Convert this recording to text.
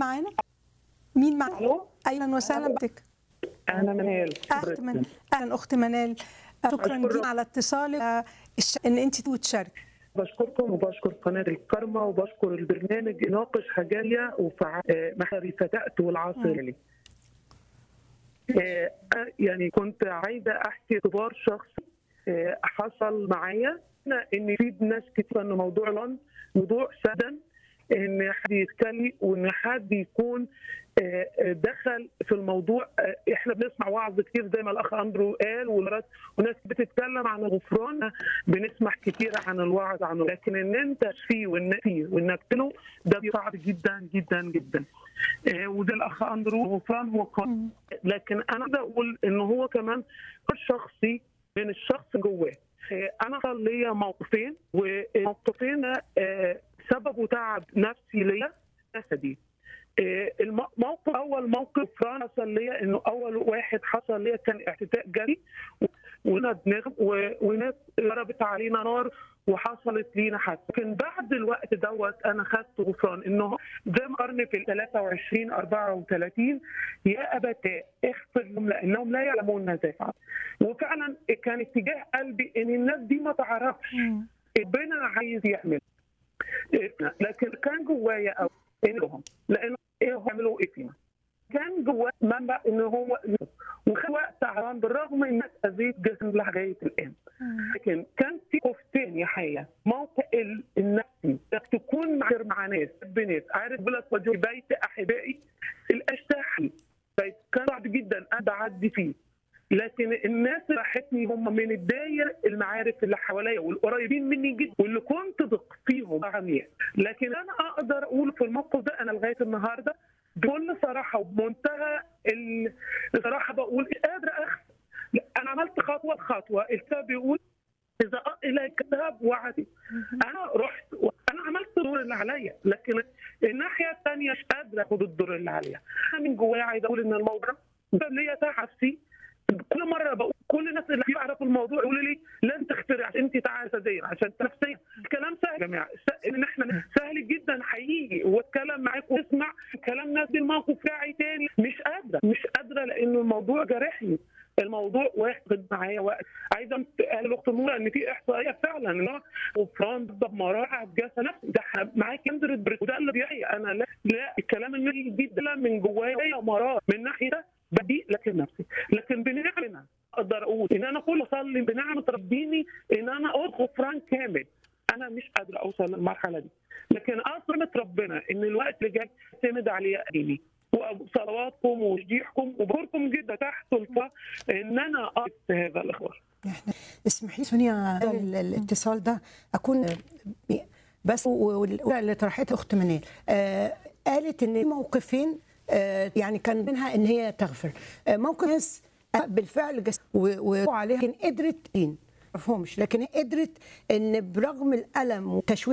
معانا مين معانا الو اهلا وسهلا بك انا منال اهلا من اهلا اخت منال شكرا أشكرك. جدا على اتصالك آه، الش- ان انت تشارك بشكركم وبشكر قناه الكرمه وبشكر البرنامج يناقش حاجاليا وفعال معرفتات والعاصري آه، آه، يعني كنت عايزه احكي اختبار شخصي آه، حصل معايا أنا ان في ناس كتير ان موضوع لون موضوع سدن ان حد يتكلم وان حد يكون آه، آه، دخل في الموضوع آه، احنا بنسمع وعظ كتير زي ما الاخ اندرو قال والناس وناس بتتكلم عن الغفران بنسمع كتير عن الوعظ عنه لكن ان انت فيه وان فيه وانك له ده صعب جدا جدا جدا آه، وده الاخ اندرو الغفران هو قانون لكن انا بدي اقول ان هو كمان قرار شخصي من الشخص جواه آه، انا صار ليا موقفين والموقفين آه، سببوا تعب نفسي ليا جسدي آه، الم- موقف اول موقف فران حصل ليا انه اول واحد حصل ليا كان اعتداء جري وناس بنغم و- وناس ضربت علينا نار وحصلت لينا حادثه لكن بعد الوقت دوت انا خدت غفران انه زي ما قرن في ال 23 34 يا ابتاء اغفر لهم لانهم لا يعلمون ماذا يفعل وفعلا كان اتجاه قلبي ان الناس دي ما تعرفش ربنا عايز يعمل لكن كان جوايا او انهم لانه ايه يعملوا ايه فينا كان جوايا منبع ان هو وخد وقت تعبان بالرغم ان اذيت جسم لغايه الان لكن كان في خوف تاني حقيقه موقع ال- النفسي انك تكون مع مع ناس بنات عارف بلد وجه بيت احبائي الاشتاحي بيت كان صعب جدا انا بعدي فيه لكن الناس اللي راحتني هم من الداير المعارف اللي حواليا والقريبين مني جدا واللي كنت ثق فيهم عمياء لكن انا اقدر اقول في الموقف ده انا لغايه النهارده بكل صراحه وبمنتهى ال- الصراحه بقول مش قادره اخفى لا، انا عملت خطوه خطوه الكتاب بيقول اذا أ- الى الكتاب وعدي انا رحت انا عملت الدور اللي عليا لكن الناحيه الثانيه مش قادره اخد الدور اللي عليا انا من جوايا عايزه اقول ان الموضوع ده ليا تعب فيه كل مره بقول كل الناس اللي يعرفوا الموضوع يقولوا لي لن تخترع عشان انت تعالى صديق عشان أنت نفسيا الكلام سهل يا جماعه س- ان احنا سهل جدا حقيقي واتكلم معاك واسمع كلام ناس الموقف بتاعي تاني مش قادره مش قادره لانه الموضوع جارحني الموضوع واخد معايا وقت عايزه أنت- قال الاخت نوره ان في احصائيه فعلا ان هو غفران ضد مراعي جسد نفسي ده احنا معاك كندرة بريك وده اللي بيحيي انا لا, لا الكلام اللي جدا من جوايا مرار من ناحيه ده بديء لكن نفسي لكن بنعمه اقدر اقول ان انا كل اصلي بنعمه ربيني ان انا اقول غفران كامل انا مش قادر اوصل للمرحله دي لكن اصرمة ربنا ان الوقت اللي جاي اعتمد عليه اديني وصلواتكم وتشجيعكم وبشكركم جدا تحت الفا ان انا اقف هذا الاخبار احنا اسمحي لي سونيا ال- الاتصال ده اكون بس والأولى اللي طرحتها اخت منال آه قالت ان موقفين آه يعني كان منها ان هي تغفر آه موقف ناس بالفعل جس و- وعليها لكن قدرت ما عرفهمش لكن قدرت ان برغم الالم وتشويه